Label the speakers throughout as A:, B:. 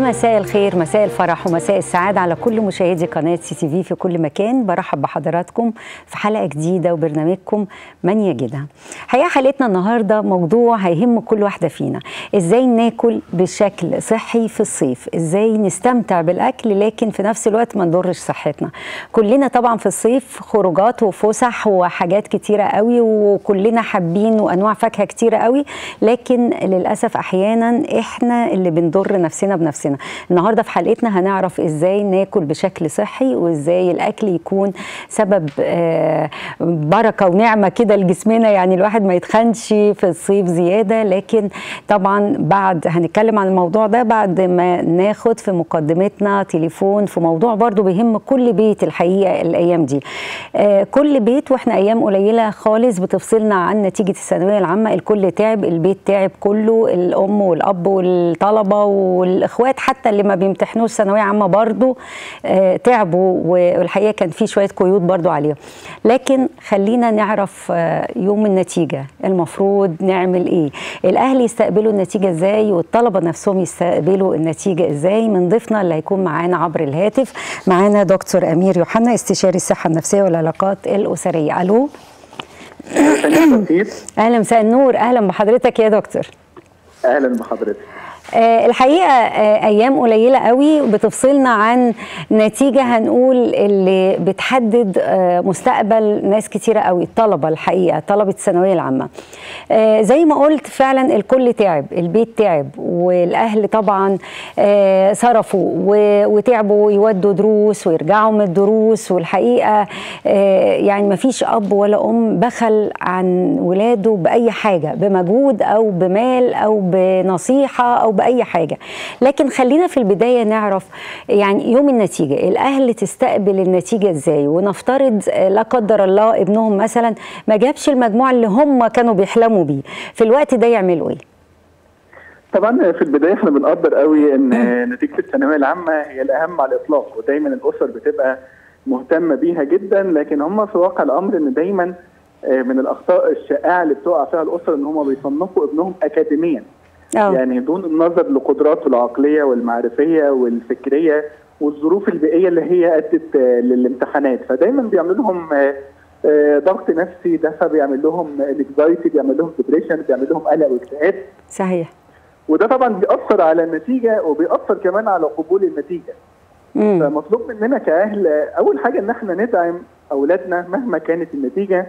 A: مساء الخير مساء الفرح ومساء السعادة على كل مشاهدي قناة سي تي في في كل مكان برحب بحضراتكم في حلقة جديدة وبرنامجكم من يجدها حقيقة حلقتنا النهاردة موضوع هيهم كل واحدة فينا ازاي ناكل بشكل صحي في الصيف ازاي نستمتع بالأكل لكن في نفس الوقت ما نضرش صحتنا كلنا طبعا في الصيف خروجات وفسح وحاجات كتيرة قوي وكلنا حابين وأنواع فاكهة كتيرة قوي لكن للأسف أحيانا احنا اللي بنضر نفسنا بنفسنا النهارده في حلقتنا هنعرف ازاي ناكل بشكل صحي وازاي الاكل يكون سبب آه، بركه ونعمه كده لجسمنا يعني الواحد ما يتخنش في الصيف زياده لكن طبعا بعد هنتكلم عن الموضوع ده بعد ما ناخد في مقدمتنا تليفون في موضوع برضو بيهم كل بيت الحقيقه الايام دي آه، كل بيت واحنا ايام قليله خالص بتفصلنا عن نتيجه الثانويه العامه الكل تعب البيت تعب كله الام والاب والطلبه والاخوات حتى اللي ما بيمتحنوش ثانويه عامه برضو آه، تعبوا والحقيقه كان في شويه قيود برضو عليهم لكن خلينا نعرف آه، يوم النتيجه المفروض نعمل ايه الاهل يستقبلوا النتيجه ازاي والطلبه نفسهم يستقبلوا النتيجه ازاي من ضيفنا اللي هيكون معانا عبر الهاتف معانا دكتور امير يوحنا استشاري الصحه النفسيه والعلاقات الاسريه الو اهلا مساء النور اهلا بحضرتك يا دكتور
B: اهلا بحضرتك
A: آه، الحقيقه آه، ايام قليله قوي بتفصلنا عن نتيجه هنقول اللي بتحدد آه، مستقبل ناس كتيره قوي الطلبه الحقيقه طلبه الثانويه العامه آه، زي ما قلت فعلا الكل تعب البيت تعب والاهل طبعا آه، صرفوا و- وتعبوا يودوا دروس ويرجعوا من الدروس والحقيقه آه، يعني ما فيش اب ولا ام بخل عن ولاده باي حاجه بمجهود او بمال او بنصيحه او باي حاجه لكن خلينا في البدايه نعرف يعني يوم النتيجه الاهل تستقبل النتيجه ازاي ونفترض آه، لا قدر الله ابنهم مثلا ما جابش المجموع اللي هم كانوا بيحلموا بيه في الوقت ده يعملوا ايه
B: طبعا في البدايه احنا بنقدر قوي ان نتيجه الثانويه العامه هي الاهم على الاطلاق ودايما الاسر بتبقى مهتمه بيها جدا لكن هم في واقع الامر ان دايما آه، من الاخطاء الشائعه اللي بتقع فيها الاسر ان هم بيصنفوا ابنهم اكاديميا
A: اه
B: يعني دون النظر لقدراته العقليه والمعرفيه والفكريه والظروف البيئيه اللي هي ادت آه، للامتحانات فدايما بيعملوا لهم آه، آه، ضغط نفسي ده فبيعمل لهم انكزايتي بيعمل لهم ديبريشن بيعمل لهم قلق واكتئاب
A: صحيح
B: وده طبعا بيأثر على النتيجه وبيأثر كمان على قبول النتيجه
A: امم
B: فمطلوب مننا كاهل آه، اول حاجه ان احنا ندعم اولادنا مهما كانت النتيجه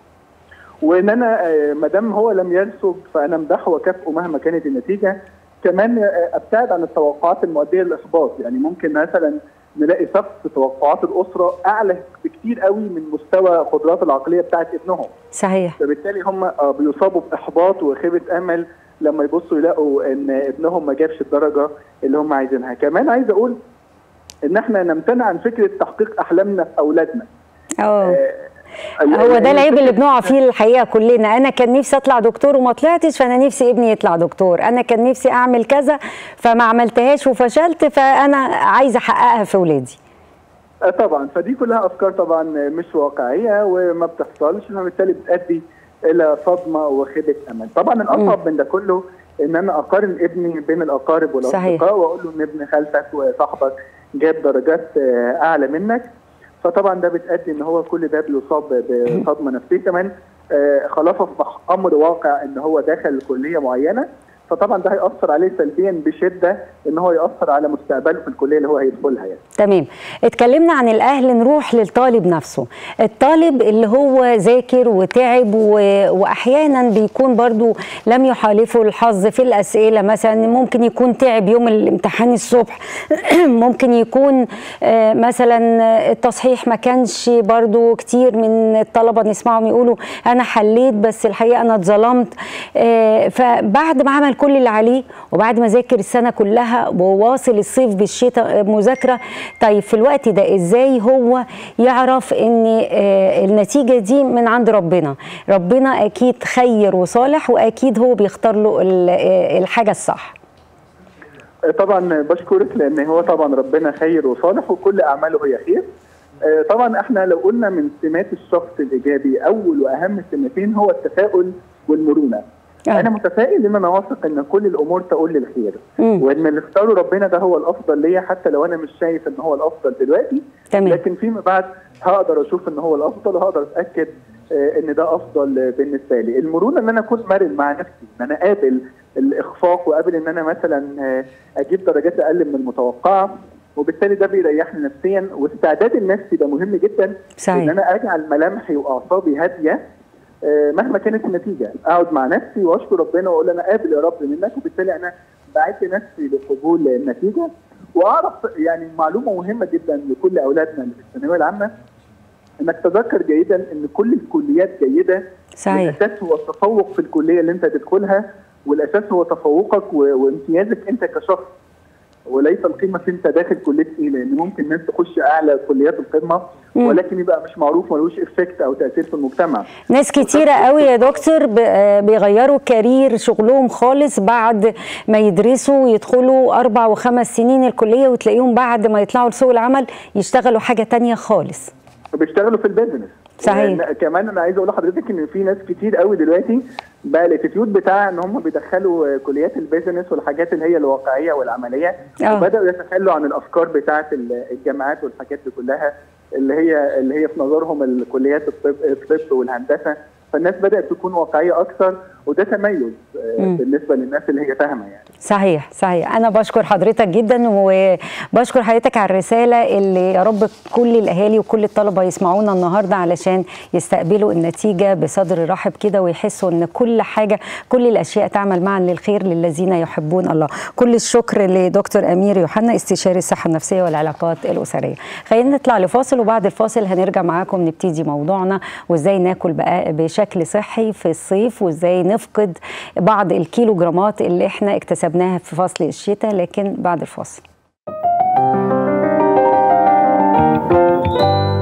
B: وان انا آه، ما دام هو لم يرسب فانا امدحه واكافئه مهما كانت النتيجه كمان آه، ابتعد عن التوقعات المؤديه للاحباط يعني ممكن مثلا نلاقي سقف توقعات الاسره اعلى بكتير قوي من مستوى قدرات العقليه بتاعت ابنهم
A: صحيح
B: فبالتالي هم آه، بيصابوا باحباط وخيبه امل لما يبصوا يلاقوا ان ابنهم ما جابش الدرجه اللي هم عايزينها كمان عايز اقول ان احنا نمتنع عن فكره تحقيق احلامنا في اولادنا
A: اه
B: آه،
A: هو ده العيب اللي
B: فكرة-
A: بنقع فيه الحقيقه كلنا انا كان نفسي اطلع دكتور وما طلعتش فانا نفسي ابني يطلع دكتور انا كان نفسي اعمل كذا فما عملتهاش وفشلت فانا عايزه احققها في ولادي
B: آه، طبعا فدي كلها افكار طبعا مش واقعيه وما بتحصلش فبالتالي بتؤدي الى صدمه وخيبه امل طبعا الاصعب من ده كله ان انا اقارن ابني بين الاقارب
A: صحيح.
B: والاصدقاء واقول له ان ابن خالتك وصاحبك جاب درجات آه، اعلى منك فطبعا ده بتؤدي ان هو كل ده بيصاب بصدمه نفسيه كمان آه، خلاص اصبح امر واقع ان هو دخل كليه معينه فطبعا ده هيأثر عليه سلبيا بشده ان هو يأثر على مستقبله في الكليه اللي هو هيدخلها يعني
A: تمام اتكلمنا عن الاهل نروح للطالب نفسه الطالب اللي هو ذاكر وتعب و... واحيانا بيكون برضو لم يحالفه الحظ في الاسئله مثلا ممكن يكون تعب يوم الامتحان الصبح ممكن يكون آه، مثلا التصحيح ما كانش برضو كتير من الطلبه نسمعهم يقولوا انا حليت بس الحقيقه انا اتظلمت آه، فبعد ما عمل كل اللي عليه وبعد ما ذاكر السنه كلها وواصل الصيف بالشتاء مذاكره طيب في الوقت ده ازاي هو يعرف ان آه، النتيجه دي من عند ربنا ربنا اكيد خير وصالح واكيد هو بيختار له ال- آه، الحاجه الصح
B: طبعا بشكرك لان هو طبعا ربنا خير وصالح وكل اعماله هي خير آه، طبعا احنا لو قلنا من سمات الشخص الايجابي اول واهم سمتين هو التفاؤل والمرونه آه. انا متفائل ان انا واثق ان كل الامور تقول للخير
A: مم.
B: وان اللي اختاره ربنا ده هو الافضل ليا حتى لو انا مش شايف ان هو الافضل دلوقتي
A: تمام.
B: لكن فيما بعد هقدر اشوف ان هو الافضل وهقدر اتاكد آه، ان ده افضل بالنسبه لي المرونه ان انا اكون مرن مع نفسي ان انا قابل الاخفاق وقابل ان انا مثلا آه، اجيب درجات اقل من المتوقعه وبالتالي ده بيريحني نفسيا واستعداد النفسي ده مهم جدا
A: صحيح.
B: ان انا اجعل ملامحي واعصابي هاديه آه، مهما كانت النتيجه اقعد مع نفسي واشكر ربنا واقول انا قابل يا رب منك وبالتالي انا بعد نفسي لقبول النتيجه واعرف يعني معلومه مهمه جدا لكل اولادنا اللي في الثانويه العامه انك تذكر جيدا ان كل الكليات جيده
A: صحيح
B: الاساس هو التفوق في الكليه اللي انت تدخلها والاساس هو تفوقك و- وامتيازك انت كشخص وليس القيمه في انت داخل كليه ايه لان ممكن ناس تخش اعلى كليات القمه
A: مم.
B: ولكن يبقى مش معروف ملوش افكت او تاثير في المجتمع
A: ناس كتيرة قوي يا دكتور ب- آه بيغيروا كارير شغلهم خالص بعد ما يدرسوا ويدخلوا أربع وخمس سنين الكلية وتلاقيهم بعد ما يطلعوا لسوق العمل يشتغلوا حاجة تانية خالص
B: بيشتغلوا في البيزنس
A: صحيح.
B: يعني كمان انا عايز اقول لحضرتك ان في ناس كتير قوي دلوقتي بقى الاتيتيود بتاع ان هم بيدخلوا كليات البيزنس والحاجات اللي هي الواقعيه والعمليه
A: آه.
B: وبداوا يتخلوا عن الافكار بتاعه ال- الجامعات والحاجات دي كلها اللي هي اللي هي في نظرهم الكليات الطب الطب والهندسه فالناس بدات تكون واقعيه اكثر وده تميز آه،
A: مم.
B: بالنسبه للناس اللي هي فاهمه يعني
A: صحيح صحيح انا بشكر حضرتك جدا وبشكر حضرتك على الرساله اللي يا رب كل الاهالي وكل الطلبه يسمعونا النهارده علشان يستقبلوا النتيجه بصدر رحب كده ويحسوا ان كل حاجه كل الاشياء تعمل معا للخير للذين يحبون الله كل الشكر لدكتور امير يوحنا استشاري الصحه النفسيه والعلاقات الاسريه خلينا نطلع لفاصل وبعد الفاصل هنرجع معاكم نبتدي موضوعنا وازاي ناكل بقى بشكل صحي في الصيف وازاي نفقد بعض الكيلوجرامات اللي احنا اكتسبناها في فصل الشتاء لكن بعد الفاصل